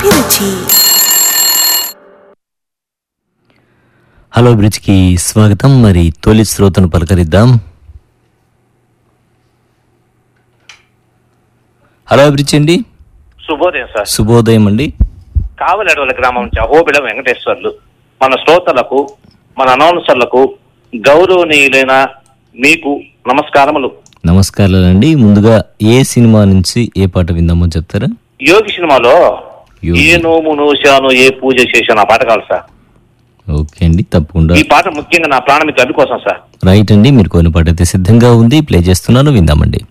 అభిరుచి హలో బ్రిడ్జ్కి స్వాగతం మరి తొలి శ్రోతను పలకరిద్దాం హలో బ్రిడ్జ్ అండి శుభోదయం సార్ శుభోదయం అండి కావలడవల గ్రామం నుంచి అహోబిళ వెంకటేశ్వర్లు మన శ్రోతలకు మన అనౌన్సర్లకు గౌరవనీయులైన మీకు నమస్కారములు నమస్కారాలండి ముందుగా ఏ సినిమా నుంచి ఏ పాట విందామో చెప్తారా యోగి సినిమాలో యోగి. ఏ నోము నోశాను ఏ పూజ చేశాను ఆ పాట కావాలి సార్ ఓకే అండి తప్పకుండా ఈ పాట ముఖ్యంగా నా ప్రాణమిత్రుల కోసం సార్ రైట్ అండి మీరు కొన్ని పాట అయితే సిద్ధంగా ఉంది ప్లే చేస్తున్నాను విందామండి